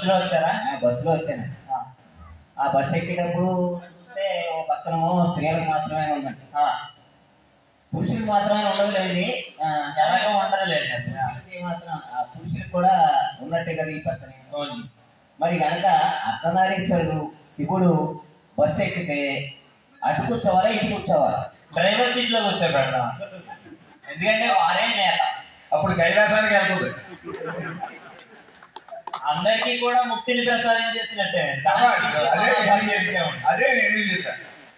బస్సులో వచ్చారా ఆ, బస్సులో వచ్చాను ఆ, ఆ బస్సు ఎక్కేటప్పుడు చూస్తే ఓ పక్కనమో స్త్రీలకు మాత్రమే ఉందండి ఆ, పురుషులకు మాత్రమే ఉండదులేండి ఆ, ఎలాగో ఉండదులేండి అది. ఆ, పురుషులకి మాత్రం ఆ పురుషులకు కూడా ఉన్నట్టే కదా ఈ పక్కన అవును. మరి కనుక అర్ధనారీశ్వరుడు శివుడు బస్సు ఎక్కితే అటు కూర్చోవాలా ఇటు కూర్చోవాలా డ్రైవర్ సీట్ లో కూర్చోబెడదాం ఎందుకంటే వారే నేత అప్పుడు కైలాసానికి వెళ్తుంది అందరికీ కూడా ముక్తిని ప్రసాదించేసినట్టే చాలా చాలా అదే నేను మంచి చెప్పాను అదే నేను చెప్పాను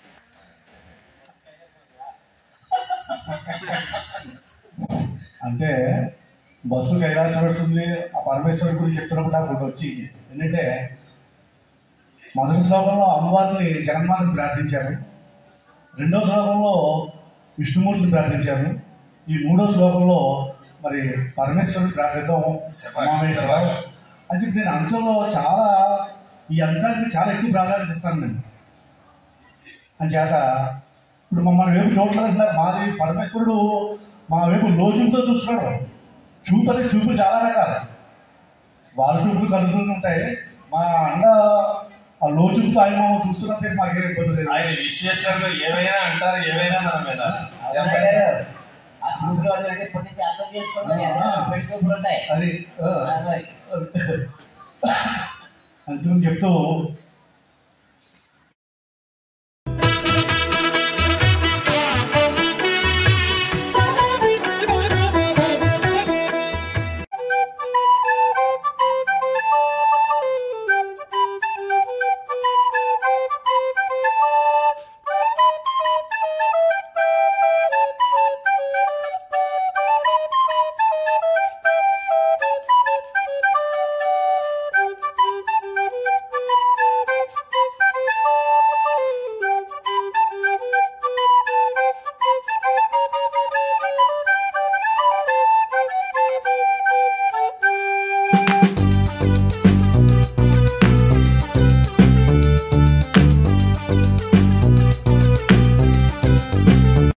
అంటే బస్సు కైలాసం పెడుతుంది ఆ పరమేశ్వరుడు గురించి చెప్తున్నప్పుడు నాకు ఒకటి వచ్చి ఏంటంటే మొదటి శ్లోకంలో అమ్మవారిని జగన్మాతను ప్రార్థించారు రెండో శ్లోకంలో విష్ణుమూర్తిని ప్రార్థించారు ఈ మూడో శ్లోకంలో మరి పరమేశ్వరుడు ప్రార్థిద్దాం ఉమామేశ్వర అని చెప్పి నేను అంశంలో చాలా ఈ అంశానికి చాలా ఎక్కువ ప్రాధాన్యత ఇస్తాను నేను అంచేత ఇప్పుడు మమ్మల్ని వైపు చూడలేదు అంటున్నారు మాది పరమేశ్వరుడు మా వైపు లోచులతో చూస్తున్నాడు చూపు అనేది చూపు చాలా రకాలు వాళ్ళ చూపులు కలుగుతూ ఉంటాయి మా అండ ఆ లోచులతో ఆయన మమ్మల్ని చూస్తున్నట్టే మాకే ఇబ్బంది లేదు ఆయన విశ్వేశ్వరుడు ఏమైనా అంటారు ఏమైనా మన మీద అవునా గారు? ఆ శివుడు వాడు అంటే ఇప్పటి నుంచి అర్థం చేసుకోండి ఆ. పెళ్లి చూపులు ఉంటాయి అది ఆ, ఆ, మరి. అందుకని చెప్తూ